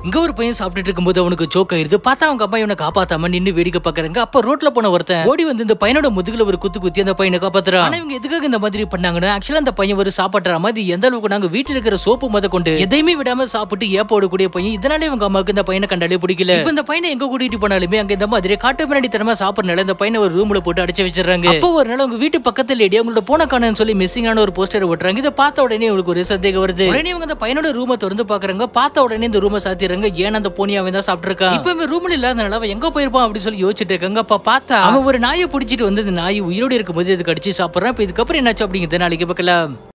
இங்க ஒரு பையன் சாப்பிட்டுட்டு இருக்கும்போது அவனுக்கு சோக் ஆயிருது பார்த்தா அவங்க அப்பா இவனை காப்பாத்தாம நின்னு வேடிக்கை பாக்குறாங்க அப்ப ரோட்ல போன ஒருத்தன் ஓடி வந்து இந்த பையனோட முதுகுல ஒரு குத்து குத்தி அந்த பையனை காப்பாத்துறான் ஆனா இவங்க எதுக்காக இந்த மாதிரி பண்ணாங்கன்னா ஆக்சுவலா அந்த பையன் ஒரு சாப்பாட்டுற மாதிரி எந்த அளவுக்கு நாங்க வீட்டுல இருக்கிற சோப்பு முத கொண்டு எதையுமே விடாம சாப்பிட்டு ஏப்போட கூடிய பையன் இதனால இவங்க அம்மாவுக்கு இந்த பையனை கண்டாலே பிடிக்கல இப்ப இந்த பையனை எங்க கூட்டிட்டு போனாலுமே அங்க இந்த மாதிரி காட்டு பின்னாடி தரமா சாப்பிடறனால இந்த பையனை ஒரு ரூம்ல போட்டு அடைச்சு வச்சிடறாங்க அப்போ ஒரு நாள் உங்க வீட்டு பக்கத்துல லேடி அவங்களோட போன காணுன்னு சொல்லி மிஸ்ஸிங்கான ஒரு போஸ்டர் ஓட்டுறாங்க இதை பார்த்த உடனே உங்களுக்கு ஒரு சந்தேகம் வருது உடனே இவங்க அந்த பையனோட ரூமை திறந்து பாக்குறாங்க பார்த்த உடனே இந்த ரூமை சாத்திடுறாங்க ஏன்னா அந்த போனி அவன் தான் சாப்பிட்டுருக்கான் இப்ப இவன் ரூம்ல இல்லாதனால அவன் எங்க போயிருப்பான் அப்படின்னு சொல்லி யோசிச்சுட்டு இருக்காங்க அப்ப பார்த்தா அவன் ஒரு நாயை பிடிச்சிட்டு வந்து இந்த நாய் உயிரோடு இருக்கும்போது இதுக்கு அடிச்சு சாப்பிடுறான் இப்ப இதுக்கப்புறம் என்னாச்சு அப்படிங்கிறது நாளைக்கு பார்க்கலாம்